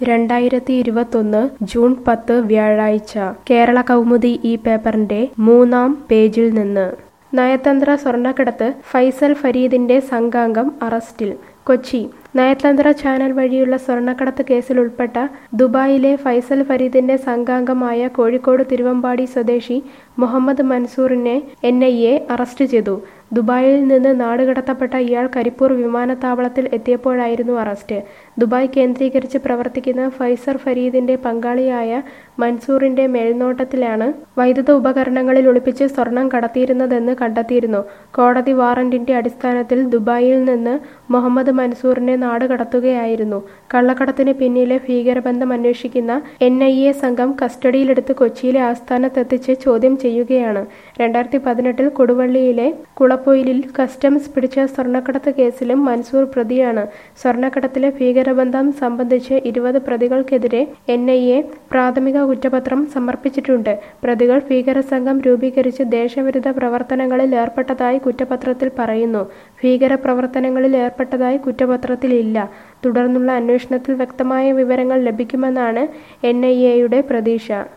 രണ്ടായിരത്തി ഇരുപത്തൊന്ന് ജൂൺ പത്ത് വ്യാഴാഴ്ച കേരള കൗമുദി ഈ പേപ്പറിന്റെ മൂന്നാം പേജിൽ നിന്ന് നയതന്ത്ര സ്വർണ്ണക്കടത്ത് ഫൈസൽ ഫരീദിന്റെ സംഘാംഗം അറസ്റ്റിൽ കൊച്ചി നയതന്ത്ര ചാനൽ വഴിയുള്ള സ്വർണ്ണക്കടത്ത് കേസിൽ ഉൾപ്പെട്ട ദുബായിലെ ഫൈസൽ ഫരീദിന്റെ സംഘാംഗമായ കോഴിക്കോട് തിരുവമ്പാടി സ്വദേശി മുഹമ്മദ് മൻസൂറിനെ എൻ ഐ എ അറസ്റ്റ് ചെയ്തു ദുബായിൽ നിന്ന് നാടുകടത്തപ്പെട്ട ഇയാൾ കരിപ്പൂർ വിമാനത്താവളത്തിൽ എത്തിയപ്പോഴായിരുന്നു അറസ്റ്റ് ദുബായ് കേന്ദ്രീകരിച്ച് പ്രവർത്തിക്കുന്ന ഫൈസർ ഫരീദിന്റെ പങ്കാളിയായ മൻസൂറിന്റെ മേൽനോട്ടത്തിലാണ് വൈദ്യുത ഉപകരണങ്ങളിൽ ഒളിപ്പിച്ച് സ്വർണം കടത്തിയിരുന്നതെന്ന് കണ്ടെത്തിയിരുന്നു കോടതി വാറന്റിന്റെ അടിസ്ഥാനത്തിൽ ദുബായിൽ നിന്ന് മുഹമ്മദ് മൻസൂറിനെ നാട് കടത്തുകയായിരുന്നു കള്ളക്കടത്തിന് പിന്നിലെ ഭീകരബന്ധം അന്വേഷിക്കുന്ന എൻ ഐ എ സംഘം കസ്റ്റഡിയിലെടുത്ത് കൊച്ചിയിലെ ആസ്ഥാനത്തെത്തിച്ച് ചോദ്യം ചെയ്യുകയാണ് രണ്ടായിരത്തി പതിനെട്ടിൽ കൊടുവള്ളിയിലെ കുളപ്പൊയിലിൽ കസ്റ്റംസ് പിടിച്ച സ്വർണ്ണക്കടത്ത് കേസിലും മൻസൂർ പ്രതിയാണ് സ്വർണ്ണക്കടത്തിലെ ഭീകരബന്ധം സംബന്ധിച്ച് ഇരുപത് പ്രതികൾക്കെതിരെ എൻ ഐ എ പ്രാഥമിക കുറ്റപത്രം സമർപ്പിച്ചിട്ടുണ്ട് പ്രതികൾ ഭീകരസംഘം രൂപീകരിച്ച് ദേശവിരുദ്ധ പ്രവർത്തനങ്ങളിൽ ഏർപ്പെട്ടതായി കുറ്റപത്രത്തിൽ പറയുന്നു ഭീകര പ്രവർത്തനങ്ങളിൽ ഏർപ്പെട്ടതായി കുറ്റപത്രത്തിലില്ല തുടർന്നുള്ള അന്വേഷണത്തിൽ വ്യക്തമായ വിവരങ്ങൾ ലഭിക്കുമെന്നാണ് എൻ ഐ എയുടെ പ്രതീക്ഷ